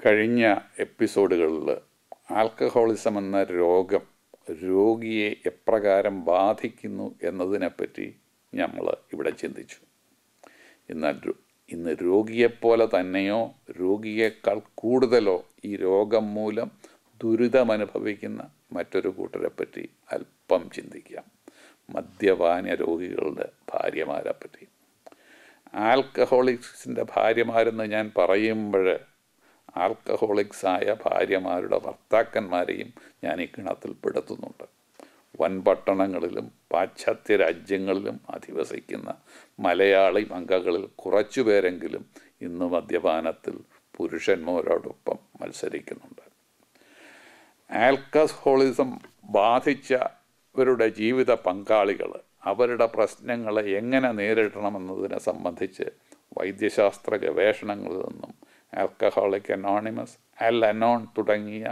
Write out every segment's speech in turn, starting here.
കഴിഞ്ഞ എപ്പിസോഡുകളിൽ ആൽക്കഹോളിസം എന്ന രോഗം രോഗിയെ എപ്രകാരം ബാധിക്കുന്നു എന്നതിനെപ്പറ്റി നമ്മൾ ഇവിടെ ചിന്തിച്ചു എന്നാൽ രോ- ഇന്ന് രോഗിയെപ്പോലെ തന്നെയോ രോഗിയേക്കാൾ കൂടുതലോ ഈ രോഗം മൂലം ദുരിതമനുഭവിക്കുന്ന മറ്റൊരു കൂട്ടരെപ്പറ്റി അല്പം ചിന്തിക്കാം മദ്യപാന രോഗികളുടെ ഭാര്യമാരെ പറ്റി ആൽക്കഹോളിക്സിൻ്റെ ഭാര്യമാരെന്ന് ഞാൻ പറയുമ്പോൾ ആൽക്കഹോളിക്സ് ആയ ഭാര്യമാരുടെ ഭർത്താക്കന്മാരെയും ഞാൻ ഈ കിണത്തിൽ പെടുത്തുന്നുണ്ട് വൻപട്ടണങ്ങളിലും പാശ്ചാത്യ രാജ്യങ്ങളിലും അധിവസിക്കുന്ന മലയാളി മംഗകളിൽ കുറച്ചുപേരെങ്കിലും ഇന്ന് മദ്യപാനത്തിൽ പുരുഷന്മാരോടൊപ്പം മത്സരിക്കുന്നുണ്ട് ആൽക്കഹോളിസം ബാധിച്ചവരുടെ ജീവിത പങ്കാളികൾ അവരുടെ പ്രശ്നങ്ങളെ എങ്ങനെ നേരിടണമെന്നതിനെ സംബന്ധിച്ച് വൈദ്യശാസ്ത്ര ഗവേഷണങ്ങളിൽ നിന്നും ആൽക്കഹോളിക് അനോണിമസ് അൽ അനോൺ തുടങ്ങിയ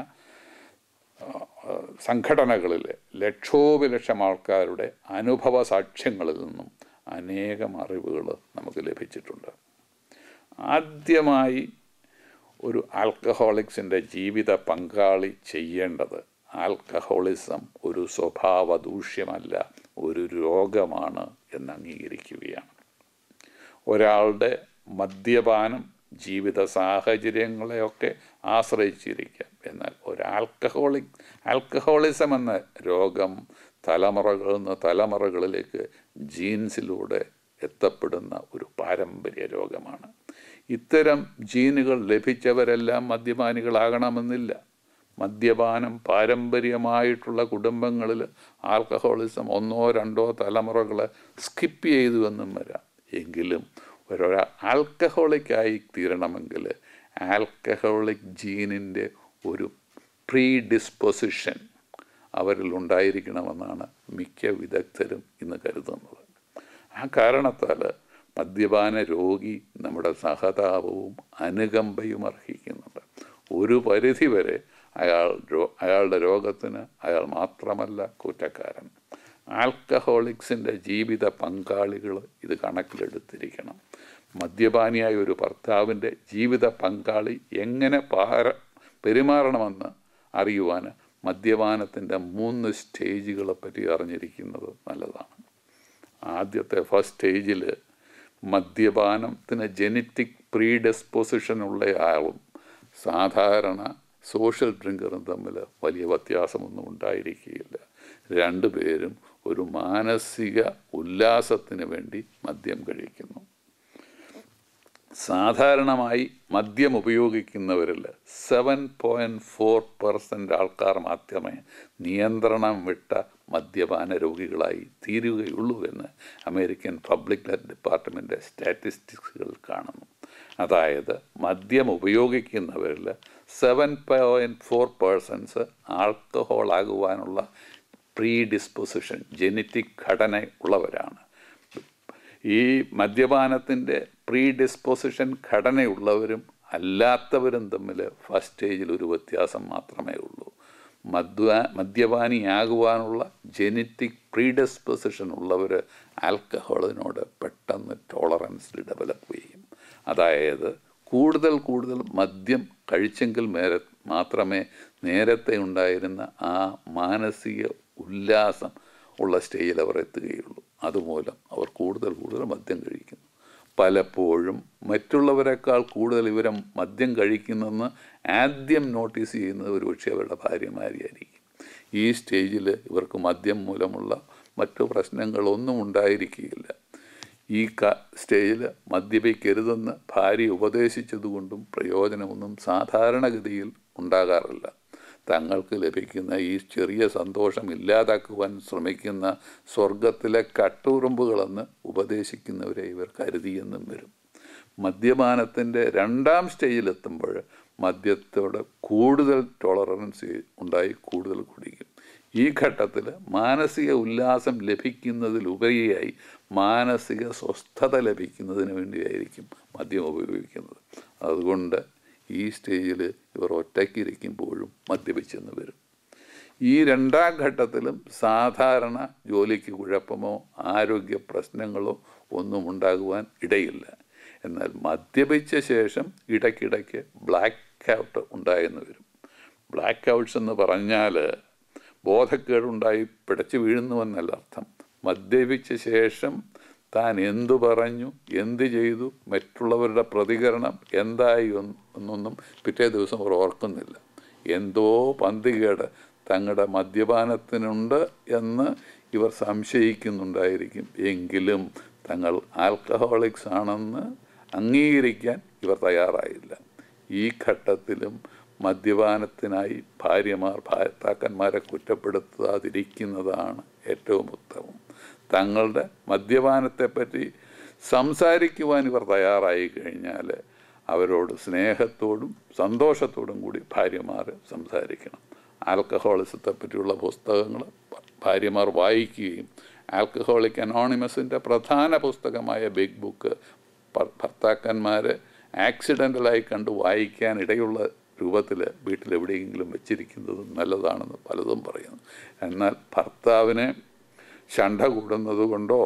സംഘടനകളിൽ ലക്ഷോപലക്ഷം ആൾക്കാരുടെ അനുഭവ സാക്ഷ്യങ്ങളിൽ നിന്നും അനേകം അറിവുകൾ നമുക്ക് ലഭിച്ചിട്ടുണ്ട് ആദ്യമായി ഒരു ആൽക്കഹോളിക്സിൻ്റെ ജീവിത പങ്കാളി ചെയ്യേണ്ടത് ആൽക്കഹോളിസം ഒരു സ്വഭാവ ദൂഷ്യമല്ല ഒരു രോഗമാണ് എന്ന് അംഗീകരിക്കുകയാണ് ഒരാളുടെ മദ്യപാനം ജീവിത സാഹചര്യങ്ങളെയൊക്കെ ആശ്രയിച്ചിരിക്കാം എന്നാൽ ഒരു ആൽക്കഹോളിക് ആൽക്കഹോളിസം എന്ന രോഗം തലമുറകളിൽ നിന്ന് തലമുറകളിലേക്ക് ജീൻസിലൂടെ എത്തപ്പെടുന്ന ഒരു പാരമ്പര്യ രോഗമാണ് ഇത്തരം ജീനുകൾ ലഭിച്ചവരെല്ലാം മദ്യപാനികളാകണമെന്നില്ല മദ്യപാനം പാരമ്പര്യമായിട്ടുള്ള കുടുംബങ്ങളിൽ ആൽക്കഹോളിസം ഒന്നോ രണ്ടോ തലമുറകളെ സ്കിപ്പ് ചെയ്തു എന്നും വരാം എങ്കിലും ഒരു ആൽക്കഹോളിക്കായി തീരണമെങ്കിൽ ആൽക്കഹോളിക് ജീനിൻ്റെ ഒരു പ്രീ ഡിസ്പൊസിഷൻ അവരിൽ ഉണ്ടായിരിക്കണമെന്നാണ് മിക്ക വിദഗ്ധരും ഇന്ന് കരുതുന്നത് ആ കാരണത്താൽ മദ്യപാന രോഗി നമ്മുടെ സഹതാപവും അനുകമ്പയും അർഹിക്കുന്നുണ്ട് ഒരു പരിധിവരെ അയാൾ രോ അയാളുടെ രോഗത്തിന് അയാൾ മാത്രമല്ല കുറ്റക്കാരൻ ആൽക്കഹോളിക്സിൻ്റെ ജീവിത പങ്കാളികൾ ഇത് കണക്കിലെടുത്തിരിക്കണം മദ്യപാനിയായ ഒരു ഭർത്താവിൻ്റെ ജീവിത പങ്കാളി എങ്ങനെ പാര പെരുമാറണമെന്ന് അറിയുവാൻ മദ്യപാനത്തിൻ്റെ മൂന്ന് സ്റ്റേജുകളെ പറ്റി അറിഞ്ഞിരിക്കുന്നത് നല്ലതാണ് ആദ്യത്തെ ഫസ്റ്റ് സ്റ്റേജിൽ മദ്യപാനത്തിന് ജനറ്റിക് പ്രീഡെസ്പൊസിഷൻ ഉള്ള ആളും സാധാരണ സോഷ്യൽ ഡ്രിങ്കറും തമ്മിൽ വലിയ വ്യത്യാസമൊന്നും ഉണ്ടായിരിക്കുകയില്ല രണ്ടുപേരും ഒരു മാനസിക ഉല്ലാസത്തിന് വേണ്ടി മദ്യം കഴിക്കുന്നു സാധാരണമായി മദ്യം ഉപയോഗിക്കുന്നവരിൽ സെവൻ പോയിൻറ്റ് ഫോർ പെർസെൻ്റ് ആൾക്കാർ മാത്രമേ നിയന്ത്രണം വിട്ട മദ്യപാന രോഗികളായി തീരുകയുള്ളൂ എന്ന് അമേരിക്കൻ പബ്ലിക് ഹെൽത്ത് ഡിപ്പാർട്ട്മെൻ്റ് സ്റ്റാറ്റിസ്റ്റിക്സുകൾ കാണുന്നു അതായത് മദ്യം ഉപയോഗിക്കുന്നവരിൽ seven point four persons alcohol ആകുവാനുള്ള പ്രീ ഡിസ്പൊസിഷൻ ജനറ്റിക് ഘടന ഉള്ളവരാണ് ഈ മദ്യപാനത്തിൻ്റെ പ്രീ ഡിസ്പൊസിഷൻ ഘടനയുള്ളവരും അല്ലാത്തവരും തമ്മിൽ ഫസ്റ്റ് സ്റ്റേജിൽ ഒരു വ്യത്യാസം മാത്രമേ ഉള്ളൂ മദ്യ മദ്യപാനിയാകുവാനുള്ള ജനറ്റിക് പ്രീ ഡിസ്പൊസിഷൻ ഉള്ളവർ ആൽക്കഹോളിനോട് പെട്ടെന്ന് ടോളറൻസ് ഡെവലപ്പ് ചെയ്യും അതായത് കൂടുതൽ കൂടുതൽ മദ്യം കഴിച്ചെങ്കിൽ മേരെ മാത്രമേ നേരത്തെ ഉണ്ടായിരുന്ന ആ മാനസിക ഉല്ലാസം ഉള്ള സ്റ്റേജിൽ അവർ എത്തുകയുള്ളൂ അതുമൂലം അവർ കൂടുതൽ കൂടുതൽ മദ്യം കഴിക്കുന്നു പലപ്പോഴും മറ്റുള്ളവരെക്കാൾ കൂടുതൽ ഇവരെ മദ്യം കഴിക്കുന്നെന്ന് ആദ്യം നോട്ടീസ് ചെയ്യുന്നത് ഒരുപക്ഷെ അവരുടെ ഭാര്യമാരിയായിരിക്കും ഈ സ്റ്റേജിൽ ഇവർക്ക് മദ്യം മൂലമുള്ള മറ്റു പ്രശ്നങ്ങളൊന്നും ഉണ്ടായിരിക്കുകയില്ല ഈ ക സ്റ്റേജിൽ മദ്യപിക്കരുതെന്ന് ഭാര്യ ഉപദേശിച്ചതുകൊണ്ടും പ്രയോജനമൊന്നും സാധാരണഗതിയിൽ ഉണ്ടാകാറില്ല തങ്ങൾക്ക് ലഭിക്കുന്ന ഈ ചെറിയ സന്തോഷം ഇല്ലാതാക്കുവാൻ ശ്രമിക്കുന്ന സ്വർഗത്തിലെ കട്ടുറുമ്പുകളെന്ന് ഉപദേശിക്കുന്നവരെ ഇവർ കരുതിയെന്നും വരും മദ്യപാനത്തിൻ്റെ രണ്ടാം സ്റ്റേജിലെത്തുമ്പോൾ മദ്യത്തോട് കൂടുതൽ ടോളറൻസ് ഉണ്ടായി കൂടുതൽ കുടിക്കും ഈ ഘട്ടത്തിൽ മാനസിക ഉല്ലാസം ലഭിക്കുന്നതിലുപരിയായി മാനസിക സ്വസ്ഥത ലഭിക്കുന്നതിന് വേണ്ടിയായിരിക്കും മദ്യം ഉപയോഗിക്കുന്നത് അതുകൊണ്ട് ഈ സ്റ്റേജിൽ ഇവർ ഒറ്റയ്ക്കിരിക്കുമ്പോഴും മദ്യപിച്ചെന്ന് വരും ഈ രണ്ടാം ഘട്ടത്തിലും സാധാരണ ജോലിക്ക് കുഴപ്പമോ ആരോഗ്യ പ്രശ്നങ്ങളോ ഒന്നും ഉണ്ടാകുവാൻ ഇടയില്ല എന്നാൽ മദ്യപിച്ച ശേഷം ഇടയ്ക്കിടയ്ക്ക് ബ്ലാക്ക് ഔട്ട് ഉണ്ടായെന്ന് വരും ബ്ലാക്ക് ഔട്ട്സ് എന്ന് പറഞ്ഞാൽ ബോധക്കേടുണ്ടായി പിടച്ചു വീഴുന്നുവെന്നല്ല അർത്ഥം മദ്യപിച്ച ശേഷം താൻ എന്തു പറഞ്ഞു എന്ത് ചെയ്തു മറ്റുള്ളവരുടെ പ്രതികരണം എന്തായി എന്നൊന്നും പിറ്റേ ദിവസം അവർ ഓർക്കുന്നില്ല എന്തോ പന്തികേട് തങ്ങളുടെ മദ്യപാനത്തിനുണ്ട് എന്ന് ഇവർ സംശയിക്കുന്നുണ്ടായിരിക്കും എങ്കിലും തങ്ങൾ ആൽക്കഹോളിക്സ് ആണെന്ന് അംഗീകരിക്കാൻ ഇവർ തയ്യാറായില്ല ഈ ഘട്ടത്തിലും മദ്യപാനത്തിനായി ഭാര്യമാർ ഭർത്താക്കന്മാരെ കുറ്റപ്പെടുത്താതിരിക്കുന്നതാണ് ഏറ്റവും ഉത്തമം തങ്ങളുടെ മദ്യപാനത്തെപ്പറ്റി സംസാരിക്കുവാൻ ഇവർ തയ്യാറായി കഴിഞ്ഞാൽ അവരോട് സ്നേഹത്തോടും സന്തോഷത്തോടും കൂടി ഭാര്യമാർ സംസാരിക്കണം ആൽക്കഹോളിസത്തെ പറ്റിയുള്ള പുസ്തകങ്ങൾ ഭാര്യമാർ വായിക്കുകയും ആൽക്കഹോളിക് അനോണിമസിൻ്റെ പ്രധാന പുസ്തകമായ ബിഗ് ബുക്ക് ഭർത്താക്കന്മാർ ആക്സിഡൻ്റലായി കണ്ട് വായിക്കാൻ ഇടയുള്ള രൂപത്തിൽ വീട്ടിൽ എവിടെയെങ്കിലും വെച്ചിരിക്കുന്നത് നല്ലതാണെന്ന് പലതും പറയുന്നു എന്നാൽ ഭർത്താവിനെ ശണ്ട കൂടുന്നത് കൊണ്ടോ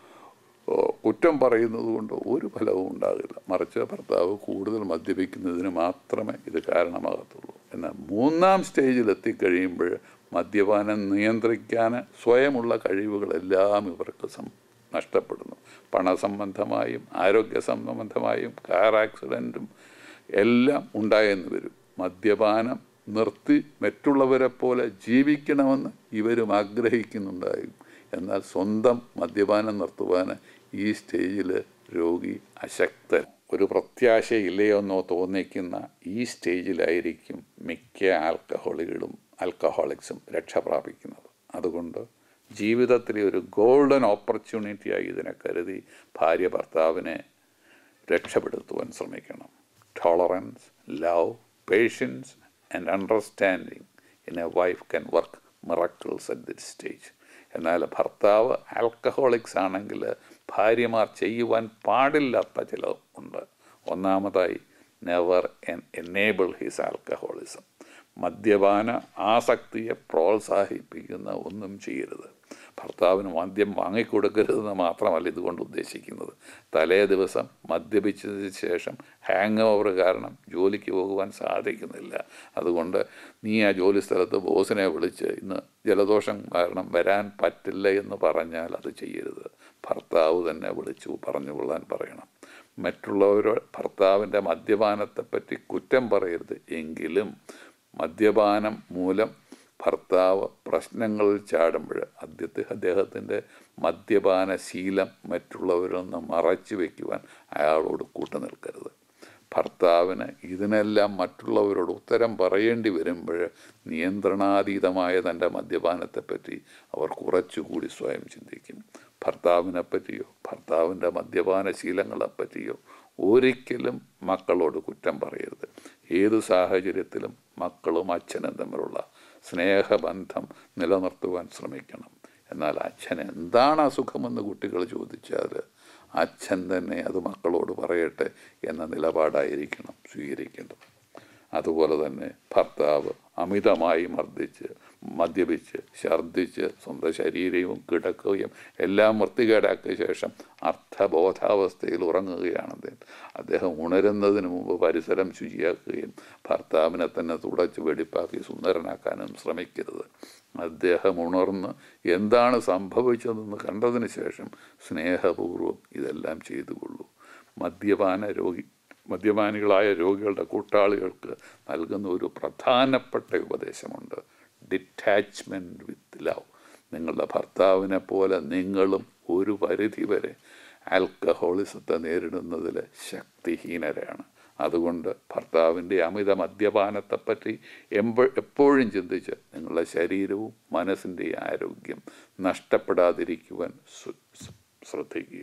കുറ്റം പറയുന്നത് കൊണ്ടോ ഒരു ഫലവും ഉണ്ടാകില്ല മറിച്ച് ഭർത്താവ് കൂടുതൽ മദ്യപിക്കുന്നതിന് മാത്രമേ ഇത് കാരണമാകത്തുള്ളൂ എന്നാൽ മൂന്നാം സ്റ്റേജിൽ എത്തിക്കഴിയുമ്പോൾ മദ്യപാനം നിയന്ത്രിക്കാൻ സ്വയമുള്ള കഴിവുകളെല്ലാം ഇവർക്ക് സം നഷ്ടപ്പെടുന്നു പണസംബന്ധമായും ആരോഗ്യ സംബന്ധമായും കാർ ആക്സിഡൻറ്റും എല്ലാം ഉണ്ടായെന്ന് വരും മദ്യപാനം നിർത്തി മറ്റുള്ളവരെ പോലെ ജീവിക്കണമെന്ന് ഇവരും ആഗ്രഹിക്കുന്നുണ്ടായും എന്നാൽ സ്വന്തം മദ്യപാനം നിർത്തുവാൻ ഈ സ്റ്റേജിൽ രോഗി അശക്തൻ ഒരു പ്രത്യാശയില്ലയോന്നോ തോന്നിക്കുന്ന ഈ സ്റ്റേജിലായിരിക്കും മിക്ക ആൽക്കഹോളികളും ആൽക്കഹോളിക്സും രക്ഷ പ്രാപിക്കുന്നത് അതുകൊണ്ട് ജീവിതത്തിലെ ഒരു ഗോൾഡൻ ഓപ്പർച്യൂണിറ്റിയായി ഇതിനെ കരുതി ഭാര്യ ഭർത്താവിനെ രക്ഷപ്പെടുത്തുവാൻ ശ്രമിക്കണം tolerance love patience and understanding in a wife can work miracles at this stage എന്നാൽ ഭർത്താവ് ആൽക്കഹോളിക്സ് ആണെങ്കിൽ ഭാര്യമാർ ചെയ്യുവാൻ പാടില്ലാത്ത ചില ഉണ്ട് ഒന്നാമതായി never en enable his alcoholism മദ്യപാന ആസക്തിയെ പ്രോത്സാഹിപ്പിക്കുന്ന ഒന്നും ചെയ്യരുത് ഭർത്താവിന് മദ്യം വാങ്ങിക്കൊടുക്കരുതെന്ന് മാത്രമല്ല ഇതുകൊണ്ട് ഉദ്ദേശിക്കുന്നത് തലേ ദിവസം മദ്യപിച്ചതിന് ശേഷം ഹാങ് ഓവർ കാരണം ജോലിക്ക് പോകുവാൻ സാധിക്കുന്നില്ല അതുകൊണ്ട് നീ ആ ജോലി സ്ഥലത്ത് ബോസിനെ വിളിച്ച് ഇന്ന് ജലദോഷം കാരണം വരാൻ പറ്റില്ല എന്ന് പറഞ്ഞാൽ അത് ചെയ്യരുത് ഭർത്താവ് തന്നെ വിളിച്ചു പറഞ്ഞു കൊള്ളാൻ പറയണം മറ്റുള്ളവരോ ഭർത്താവിൻ്റെ മദ്യപാനത്തെപ്പറ്റി കുറ്റം പറയരുത് എങ്കിലും മദ്യപാനം മൂലം ഭർത്താവ് പ്രശ്നങ്ങളിൽ ചാടുമ്പോൾ അദ്ദേഹത്തെ അദ്ദേഹത്തിൻ്റെ മദ്യപാന ശീലം മറ്റുള്ളവരിൽ നിന്ന് മറച്ചു വയ്ക്കുവാൻ അയാളോട് കൂട്ടുനിൽക്കരുത് ഭർത്താവിന് ഇതിനെല്ലാം മറ്റുള്ളവരോട് ഉത്തരം പറയേണ്ടി വരുമ്പോൾ നിയന്ത്രണാതീതമായ തൻ്റെ മദ്യപാനത്തെപ്പറ്റി അവർ കുറച്ചുകൂടി സ്വയം ചിന്തിക്കും ഭർത്താവിനെ പറ്റിയോ ഭർത്താവിൻ്റെ മദ്യപാന ശീലങ്ങളെപ്പറ്റിയോ ഒരിക്കലും മക്കളോട് കുറ്റം പറയരുത് ഏത് സാഹചര്യത്തിലും മക്കളും അച്ഛനും തമ്മിലുള്ള സ്നേഹബന്ധം നിലനിർത്തുവാൻ ശ്രമിക്കണം എന്നാൽ അച്ഛൻ എന്താണ് അസുഖമെന്ന് കുട്ടികൾ ചോദിച്ചാൽ അച്ഛൻ തന്നെ അത് മക്കളോട് പറയട്ടെ എന്ന നിലപാടായിരിക്കണം സ്വീകരിക്കേണ്ടത് അതുപോലെ തന്നെ ഭർത്താവ് അമിതമായി മർദ്ദിച്ച് മദ്യപിച്ച് ഛർദ്ദിച്ച് സ്വന്തം ശരീരവും കിടക്കുകയും എല്ലാം വൃത്തികേടാക്കിയ ശേഷം അർത്ഥബോധാവസ്ഥയിൽ ഉറങ്ങുകയാണെന്ന് അദ്ദേഹം ഉണരുന്നതിന് മുമ്പ് പരിസരം ശുചിയാക്കുകയും ഭർത്താവിനെ തന്നെ തുടച്ച് വെടിപ്പാക്കി സുന്ദരനാക്കാനും ശ്രമിക്കരുത് അദ്ദേഹം ഉണർന്ന് എന്താണ് സംഭവിച്ചതെന്ന് കണ്ടതിന് ശേഷം സ്നേഹപൂർവ്വം ഇതെല്ലാം ചെയ്തുകൊള്ളൂ മദ്യപാന രോഗി മദ്യപാനികളായ രോഗികളുടെ കൂട്ടാളികൾക്ക് നൽകുന്ന ഒരു പ്രധാനപ്പെട്ട ഉപദേശമുണ്ട് ഡിറ്റാച്ച്മെൻറ്റ് വിത്ത് ലവ് നിങ്ങളുടെ ഭർത്താവിനെ പോലെ നിങ്ങളും ഒരു പരിധി വരെ ആൽക്കഹോളിസത്തെ നേരിടുന്നതിൽ ശക്തിഹീനരാണ് അതുകൊണ്ട് ഭർത്താവിൻ്റെ അമിത മദ്യപാനത്തെപ്പറ്റി എമ്പ എപ്പോഴും ചിന്തിച്ച് നിങ്ങളുടെ ശരീരവും മനസ്സിൻ്റെ ആരോഗ്യം നഷ്ടപ്പെടാതിരിക്കുവാൻ ശ്രദ്ധിക്കുക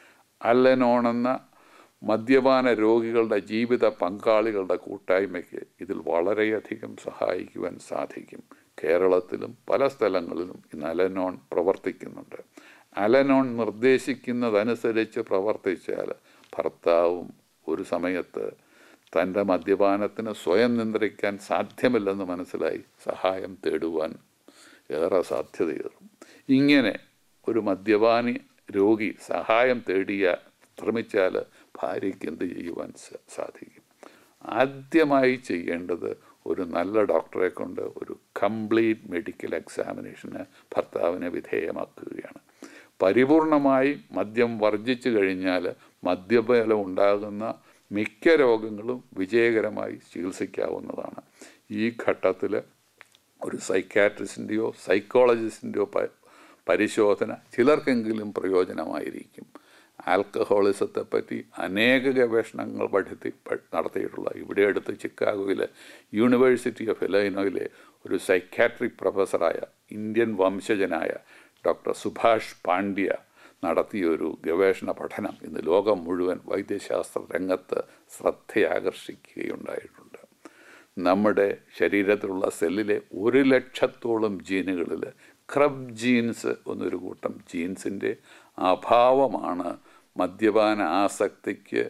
അല്ലനോണെന്ന മദ്യപാന രോഗികളുടെ ജീവിത പങ്കാളികളുടെ കൂട്ടായ്മയ്ക്ക് ഇതിൽ വളരെയധികം സഹായിക്കുവാൻ സാധിക്കും കേരളത്തിലും പല സ്ഥലങ്ങളിലും ഇന്ന് അലനോൺ പ്രവർത്തിക്കുന്നുണ്ട് അലനോൺ നിർദ്ദേശിക്കുന്നതനുസരിച്ച് പ്രവർത്തിച്ചാൽ ഭർത്താവും ഒരു സമയത്ത് തൻ്റെ മദ്യപാനത്തിന് സ്വയം നിയന്ത്രിക്കാൻ സാധ്യമല്ലെന്ന് മനസ്സിലായി സഹായം തേടുവാൻ ഏറെ സാധ്യതയേറും ഇങ്ങനെ ഒരു മദ്യപാനി രോഗി സഹായം തേടിയ ശ്രമിച്ചാൽ ഭാര്യയ്ക്ക് എന്ത് ചെയ്യുവാൻ സ- സാധിക്കും ആദ്യമായി ചെയ്യേണ്ടത് ഒരു നല്ല ഡോക്ടറെ കൊണ്ട് ഒരു കംപ്ലീറ്റ് മെഡിക്കൽ എക്സാമിനേഷന് ഭർത്താവിനെ വിധേയമാക്കുകയാണ് പരിപൂർണമായി മദ്യം വർജിച്ചു കഴിഞ്ഞാൽ മദ്യബലം ഉണ്ടാകുന്ന മിക്ക രോഗങ്ങളും വിജയകരമായി ചികിത്സിക്കാവുന്നതാണ് ഈ ഘട്ടത്തിൽ ഒരു സൈക്കാട്രിസ്റ്റിൻ്റെയോ സൈക്കോളജിസ്റ്റിൻ്റെയോ പ പരിശോധന ചിലർക്കെങ്കിലും പ്രയോജനമായിരിക്കും ആൽക്കഹോളിസത്തെ പറ്റി അനേക ഗവേഷണങ്ങൾ പഠിത്തി പ- നടത്തിയിട്ടുള്ള ഇവിടെ അടുത്ത് ചിക്കാഗോയിലെ യൂണിവേഴ്സിറ്റി ഓഫ് ഇലൈനോയിലെ ഒരു സൈക്കാട്രിക് പ്രൊഫസറായ ഇന്ത്യൻ വംശജനായ ഡോക്ടർ സുഭാഷ് പാണ്ഡ്യ നടത്തിയൊരു ഗവേഷണ പഠനം ഇന്ന് ലോകം മുഴുവൻ വൈദ്യശാസ്ത്ര രംഗത്ത് ശ്രദ്ധയാകർഷിക്കുകയുണ്ടായിട്ടുണ്ട് നമ്മുടെ ശരീരത്തിലുള്ള സെല്ലിലെ ഒരു ലക്ഷത്തോളം ജീനുകളിൽ ക്രബ് ജീൻസ് എന്നൊരു കൂട്ടം ജീൻസിൻ്റെ അഭാവമാണ് മദ്യപാന ആസക്തിക്ക്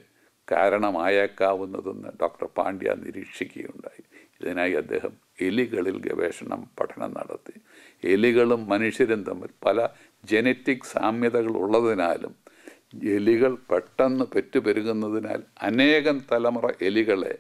കാരണമായേക്കാവുന്നതെന്ന് ഡോക്ടർ പാണ്ഡ്യ നിരീക്ഷിക്കുകയുണ്ടായി ഇതിനായി അദ്ദേഹം എലികളിൽ ഗവേഷണം പഠനം നടത്തി എലികളും മനുഷ്യരും തമ്മിൽ പല ജനറ്റിക് സാമ്യതകൾ ഉള്ളതിനാലും എലികൾ പെട്ടെന്ന് പെറ്റുപെരുകുന്നതിനാൽ അനേകം തലമുറ എലികളെ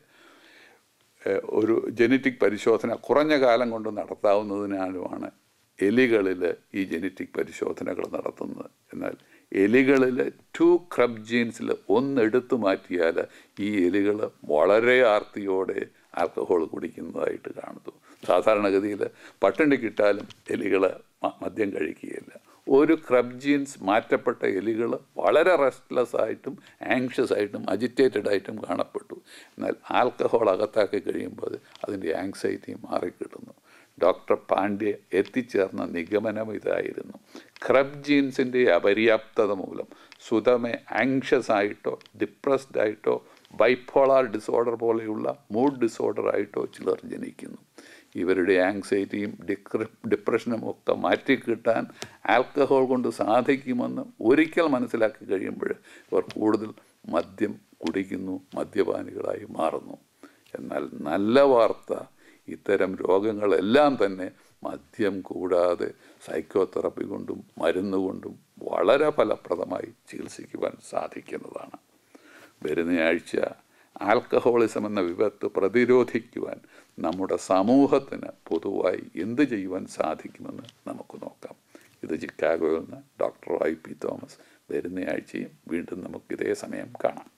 ഏഹ്, ഒരു ജനറ്റിക് പരിശോധന കുറഞ്ഞ കാലം കൊണ്ട് നടത്താവുന്നതിനാലുമാണ് എലികളിൽ ഈ ജനറ്റിക് പരിശോധനകൾ നടത്തുന്നത് എന്നാൽ എലികളിൽ ടു ക്രബ് ജീൻസിൽ ഒന്നെടുത്തു മാറ്റിയാൽ ഈ എലികൾ വളരെ ആർത്തിയോടെ ആൽക്കഹോൾ കുടിക്കുന്നതായിട്ട് കാണുന്നു സാധാരണഗതിയിൽ പട്ടിണി കിട്ടാലും എലികൾ മദ്യം കഴിക്കുകയില്ല ഒരു ക്രബ് ജീൻസ് മാറ്റപ്പെട്ട എലികൾ വളരെ റെസ്റ്റ്ലെസ് ആയിട്ടും ആങ്ഷ്യസ് ആയിട്ടും അജിറ്റേറ്റഡ് ആയിട്ടും കാണപ്പെട്ടു എന്നാൽ ആൽക്കഹോൾ അകത്താക്കി കഴിയുമ്പോൾ അതിൻ്റെ ആങ്സൈറ്റി മാറിക്കിട്ടുന്നു ഡോക്ടർ പാണ്ഡ്യ എത്തിച്ചേർന്ന നിഗമനം ഇതായിരുന്നു ക്രബ് ജീൻസിൻ്റെ അപര്യാപ്തത മൂലം സുതമെ ആങ്ഷ്യസ് ആയിട്ടോ ഡിപ്രസ്ഡ് ആയിട്ടോ ബൈപ്പോളാർ ഡിസോർഡർ പോലെയുള്ള മൂഡ് ഡിസോർഡർ ആയിട്ടോ ചിലർ ജനിക്കുന്നു ഇവരുടെ ആങ്സൈറ്റിയും ഡിക്ര ഡിപ്രഷനും ഒക്കെ മാറ്റിക്കിട്ടാൻ ആൽക്കഹോൾ കൊണ്ട് സാധിക്കുമെന്ന് ഒരിക്കൽ മനസ്സിലാക്കി കഴിയുമ്പോൾ ഇവർ കൂടുതൽ മദ്യം കുടിക്കുന്നു മദ്യപാനികളായി മാറുന്നു എന്നാൽ നല്ല വാർത്ത ഇത്തരം രോഗങ്ങളെല്ലാം തന്നെ മദ്യം കൂടാതെ സൈക്കോതെറപ്പി കൊണ്ടും മരുന്ന് കൊണ്ടും വളരെ ഫലപ്രദമായി ചികിത്സിക്കുവാൻ സാധിക്കുന്നതാണ് വരുന്ന ആഴ്ച ആൽക്കഹോളിസം എന്ന വിപത്ത് പ്രതിരോധിക്കുവാൻ നമ്മുടെ സമൂഹത്തിന് പൊതുവായി എന്ത് ചെയ്യുവാൻ സാധിക്കുമെന്ന് നമുക്ക് നോക്കാം ഇത് ചിക്കാഗോയിൽ നിന്ന് ഡോക്ടർ ഐ പി തോമസ് വരുന്ന ആഴ്ചയും വീണ്ടും നമുക്ക് ഇതേ സമയം കാണാം